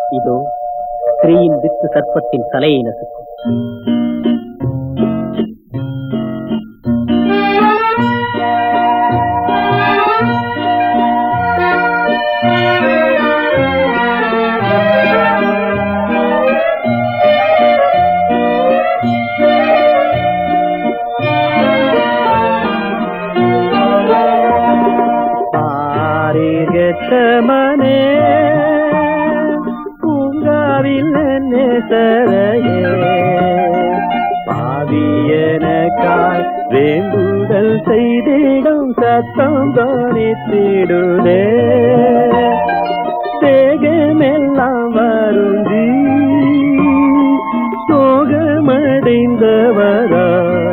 இதோ ஸ்திரீயின் வித்து சர்ப்பத்தின் தலையை நசுக்கும் பாரிகத்தமனே பூங்காவில் நேசரையே பாவியனக்காய் வேண்டுதல் செய்திடும் சத்தம் தோணித்திடுதே தேகமெல்லாம் வருந்தி சோகமடைந்தவரா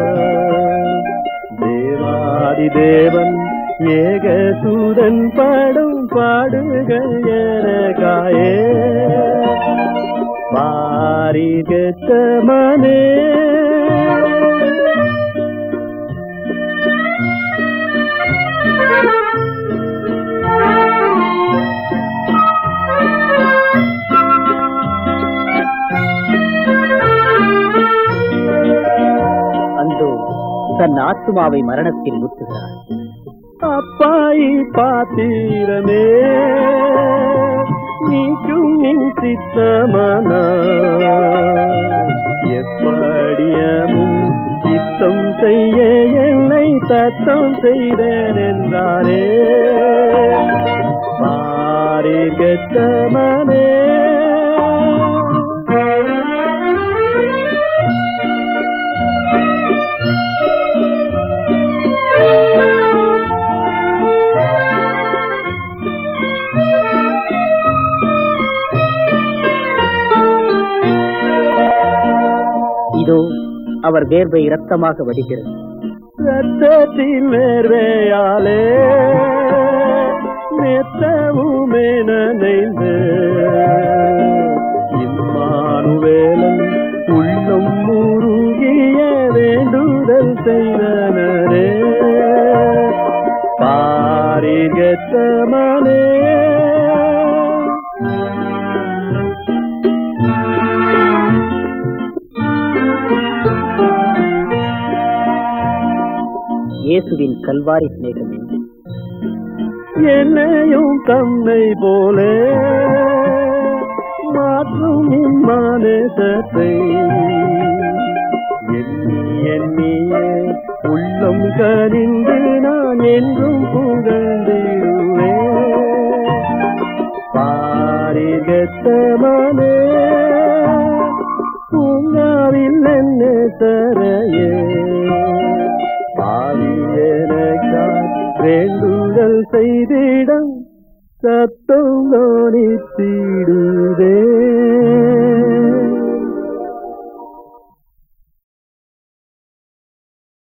தேவாதி தேவன் ஏகசூதன் பாடும் பாடுகள் எனக்காயே பாரிகத்தமனே அந்தோ தன் ஆத்துமாவை மரணத்தில் முத்துகிறார் அப்பாயி பாத்திரமே நீக்கும் நின் சித்தமன எப்படியமும் சித்தம் செய்ய என்னை தத்தம் செய்தேன் என்றாரே பாரிகத்தமனே இதோ அவர் வேர்வை இரத்தமாக வடிகிறது ரத்தத்தின் வேர்வையாலே மெத்தவுமே நனைந்து இம்மானுவேலன் உள்ளம் முருகிய வேண்டுதல் செய்தனரே பாரிகத்தமனே இயேசுவின் கல்வாரி சிநேகமே என்னையும் தன்னை போல மாற்றும் இம்மானத்தை எண்ணி எண்ணிய உள்ளம் கனிந்து நான் என்றும் புகழ்ந்திடுவேன் பாரிகத்தமனே பூங்காவில் என்ன தரையே பாவியனக்காய் வேண்டுதல் செய்திடம் சத்தம் நோனித்திடுதே